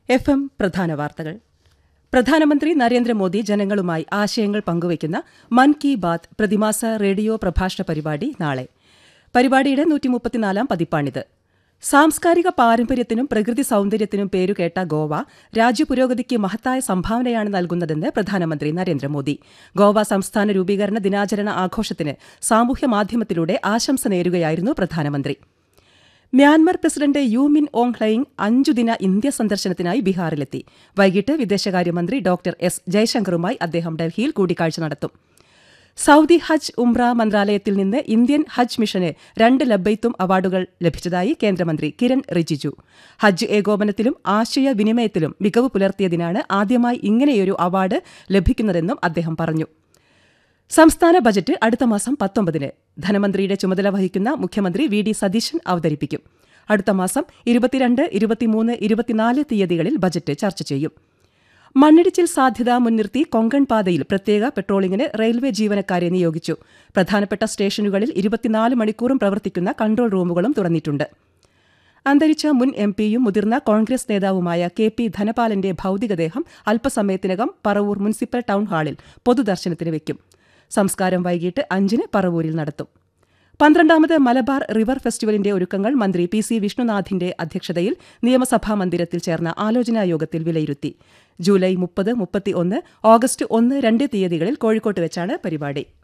F M പ്രധാന വാർത്തകൾ പ്രധാനമന്ത്രി നരേന്ദ്രമോദി ജനങ്ങളുമായി ആശയങ്ങൾ പങ്കുവയ്ക്കുന്ന മൻ കി ബാത് പ്രതിമാസ റേഡിയോ പ്രഭാഷണ പരിപാടി നാളെ പരിപാടിയുടെ നൂറ്റിമുപ്പത്തിനാലാം പതിപ്പാണിത് സാംസ്കാരിക പാരമ്പര്യത്തിനും പ്രകൃതി സൌന്ദര്യത്തിനും പേരുകേട്ട ഗോവ രാജ്യപുരോഗതിക്ക് മഹത്തായ സംഭാവനയാണ് നൽകുന്നതെന്ന് പ്രധാനമന്ത്രി നരേന്ദ്രമോദി ഗോവ സംസ്ഥാന രൂപീകരണ ദിനാചരണ ആഘോഷത്തിന് സാമൂഹ്യ മാധ്യമത്തിലൂടെ ആശംസ നേരുകയായിരുന്നു പ്രധാനമന്ത്രി Myanmar president U Min Aung Hlaing അഞ്ചുദിന ഇന്ത്യ സന്ദർശനത്തിനായി ബീഹാറിലെത്തി വൈകിട്ട് വിദേശകാര്യമന്ത്രി ഡോക്ടർ എസ് ജയശങ്കറുമായി അദ്ദേഹം ഡൽഹിയിൽ കൂടിക്കാഴ്ച നടത്തും സൌദി ഹജ്ജ് ഉംറ മന്ത്രാലയത്തിൽ നിന്ന് ഇന്ത്യൻ ഹജ്ജ് മിഷന് രണ്ട് ലബൈത്തും അവാർഡുകൾ ലഭിച്ചതായി കേന്ദ്രമന്ത്രി കിരൺ റിജിജു ഹജ്ജ് ഏകോപനത്തിലും ആശയവിനിമയത്തിലും മികവ് പുലർത്തിയതിനാണ് ആദ്യമായി ഇങ്ങനെയൊരു അവാർഡ് ലഭിക്കുന്നതെന്നും അദ്ദേഹം പറഞ്ഞു സംസ്ഥാന ബജറ്റ് അടുത്ത മാസം പത്തൊമ്പതിന് ധനമന്ത്രിയുടെ ചുമതല വഹിക്കുന്ന മുഖ്യമന്ത്രി വി ഡി സതീശൻ അവതരിപ്പിക്കും അടുത്ത മാസം ഇരുപത്തിരണ്ട് ഇരുപത്തിമൂന്ന് ഇരുപത്തിനാല് തീയതികളിൽ ബജറ്റ് ചർച്ച ചെയ്യും മണ്ണിടിച്ചിൽ സാധ്യത മുൻനിർത്തി കൊങ്കൺ പാതയിൽ പ്രത്യേക പെട്രോളിംഗിന് റെയിൽവേ ജീവനക്കാരെ നിയോഗിച്ചു പ്രധാനപ്പെട്ട സ്റ്റേഷനുകളിൽ ഇരുപത്തിനാല് മണിക്കൂറും പ്രവർത്തിക്കുന്ന കൺട്രോൾ റൂമുകളും തുറന്നിട്ടുണ്ട് അന്തരിച്ച മുൻ എം പിയും മുതിർന്ന കോൺഗ്രസ് നേതാവുമായ കെ പി ധനപാലന്റെ ഭൌതികദേഹം അല്പസമയത്തിനകം പറവൂർ മുനിസിപ്പൽ ടൗൺ ഹാളിൽ പൊതുദർശനത്തിന് വയ്ക്കും സംസ്കാരം വൈകിട്ട് അഞ്ചിന് പറവൂരിൽ നടത്തും പന്ത്രണ്ടാമത് മലബാർ റിവർ ഫെസ്റ്റിവലിന്റെ ഒരുക്കങ്ങൾ മന്ത്രി പി സി വിഷ്ണുനാഥിന്റെ അധ്യക്ഷതയിൽ നിയമസഭാ മന്ദിരത്തിൽ ചേർന്ന ആലോചനാ യോഗത്തിൽ വിലയിരുത്തി ജൂലൈ മുപ്പത് മുപ്പത്തിയൊന്ന് ഓഗസ്റ്റ് ഒന്ന് രണ്ട് തീയതികളിൽ കോഴിക്കോട്ട് വെച്ചാണ് പരിപാടി